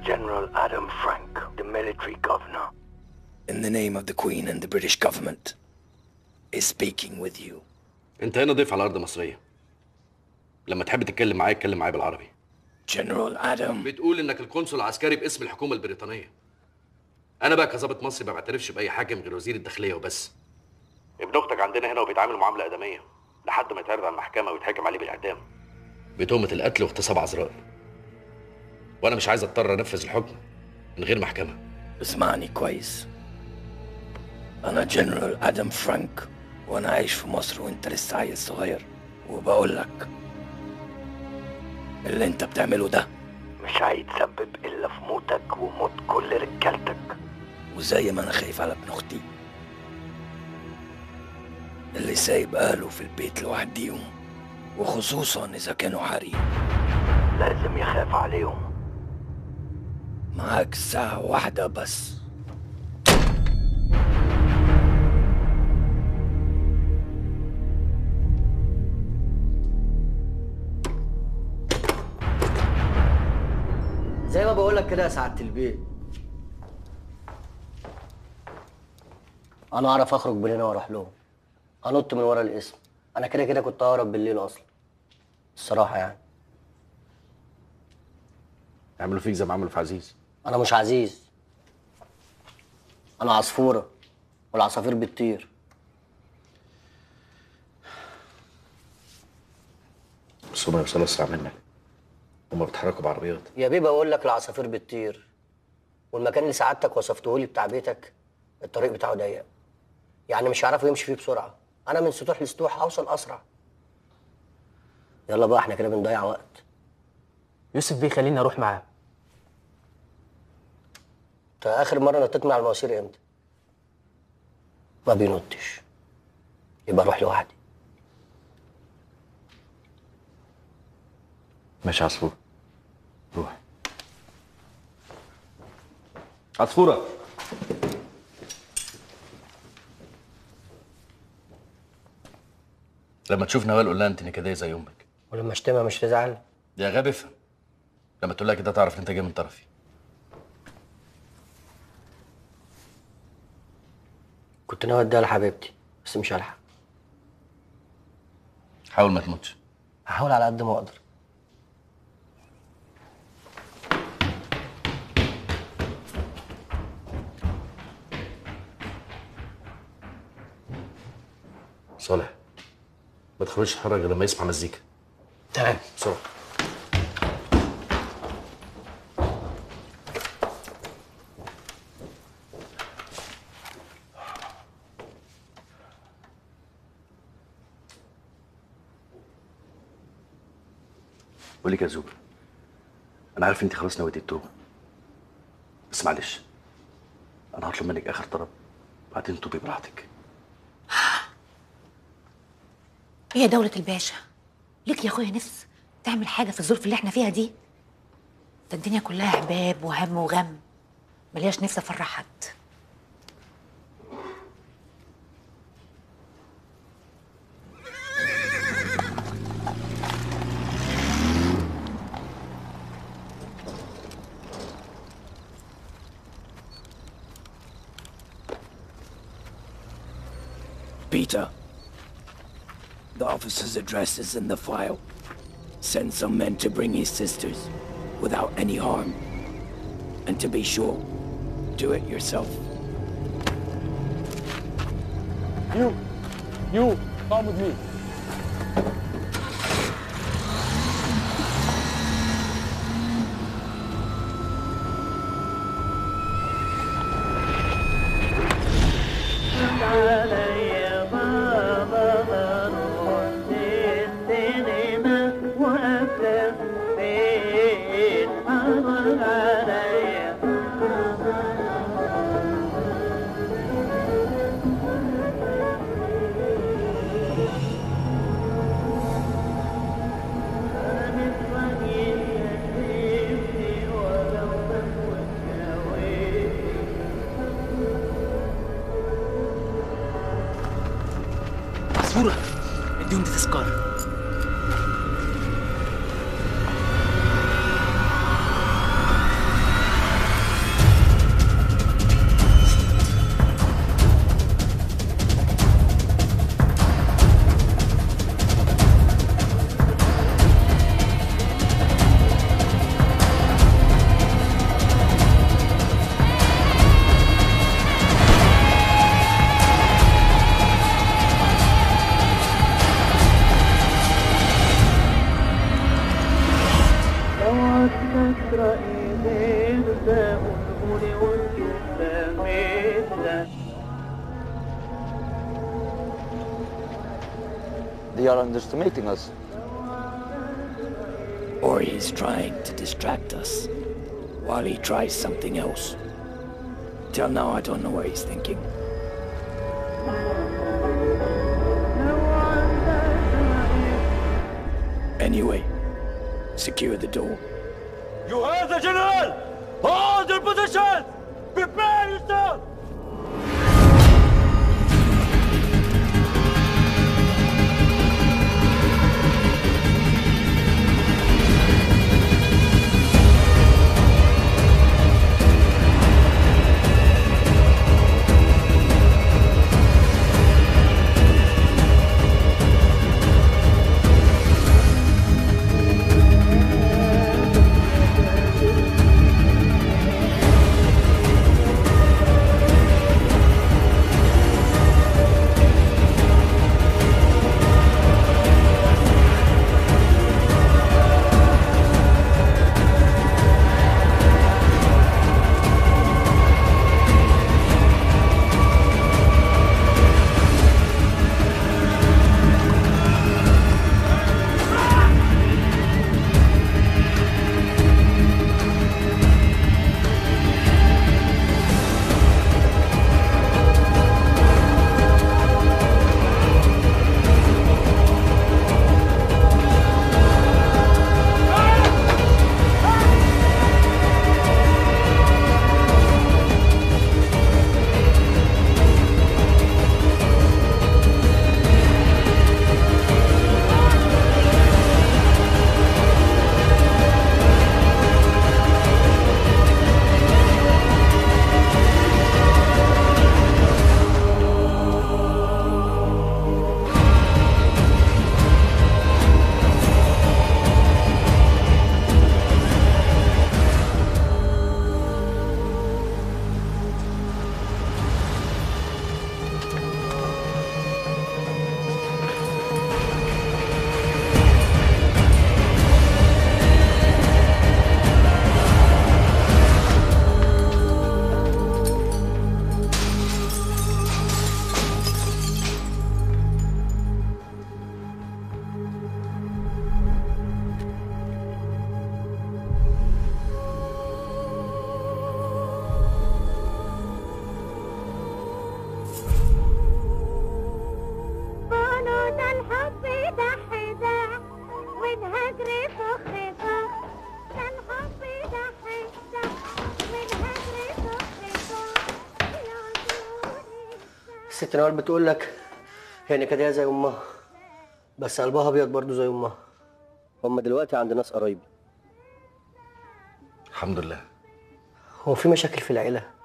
General Adam Frank, the military governor. In the name of the Queen and the British government, is speaking with you. انت هنا ضيف على ارض مصريه لما تحب تتكلم معايا اتكلم معايا بالعربي General Adam. بتقول انك القنصل العسكري باسم الحكومه البريطانيه انا بقى كظابط مصري ما بعترفش باي حاكم غير وزير الداخليه وبس ابن اختك عندنا هنا وبيتعامل معامله ادميه لحد ما يتعرض على المحكمه ويتحاكم عليه بالاعدام بتهمه القتل واغتصاب عذراء وانا مش عايز اضطر انفذ الحكم من غير محكمه اسمعني كويس أنا جنرال آدم فرانك وأنا عايش في مصر وأنت لسه عيل صغير وبقول لك اللي أنت بتعمله ده مش هيتسبب إلا في موتك وموت كل رجالتك وزي ما أنا خايف على ابن أختي اللي سايب أهله في البيت لوحديهم وخصوصا إذا كانوا حريم لازم يخاف عليهم معاك ساعة واحدة بس زي ما بقول لك كده يا سعاده البيت انا اعرف اخرج بالهنا واروح لهم انط من ورا الاسم انا كده كده كنت اهرب بالليل اصلا الصراحه يعني يعملوا فيك زي ما عملوا في عزيز انا مش عزيز انا عصفوره والعصافير بتطير بس هما يوصلوا اسرع منك هما بيتحركوا بعربيات يا بيه بقول لك العصافير بتطير والمكان اللي سعادتك وصفته لي بتاع بيتك الطريق بتاعه ضيق يعني مش هيعرفوا يمشي فيه بسرعه انا من سطوح لسطوح هوصل اسرع يلا بقى احنا كده بنضيع وقت يوسف بيه خليني اروح معاه انت اخر مره نطيت من على المواسير امتى ما بينطش يبقى اروح لوحدي ماشي عصفور روح عصفورة لما تشوف نوال قول لها انت نكديه زي امك ولما اشتمها مش تزعل يا غبي افهم لما تقول لها كده تعرف ان انت جاي من طرفي كنت ناوي اديها لحبيبتي بس مش هلحق حاول ما تموتش هحاول على قد ما اقدر صالح ما تخرجش تتحرك غير لما يسمع مزيكا تمام بسرعه بقول لك يا زوبر انا عارف انت خلاص نويتي التوبه بس معلش انا هطلب منك اخر طلب بعدين توبي براحتك ايه يا دولة الباشا ليك يا اخويا نفس تعمل حاجة في الظروف اللي احنا فيها دي ده الدنيا كلها عباب وهم وغم ملياش نفس افرح حد Peter. The officer's address is in the file. Send some men to bring his sisters without any harm. And to be sure, do it yourself. You, you, come with me. عصفورة اديهم دي تذكرة They are underestimating us. Or he's trying to distract us while he tries something else. Till now, I don't know what he's thinking. Anyway, secure the door. You heard the general! Hold your position! Prepare yourself! بنود الحب دح دح والهجر فخ فخ الحب دح دح والهجر فخ فخ العيون الست نوال بتقول لك هي نكديه زي امها بس قلبها ابيض برضه زي امها هم دلوقتي عند ناس قرايبي الحمد لله هو في مشاكل في العيله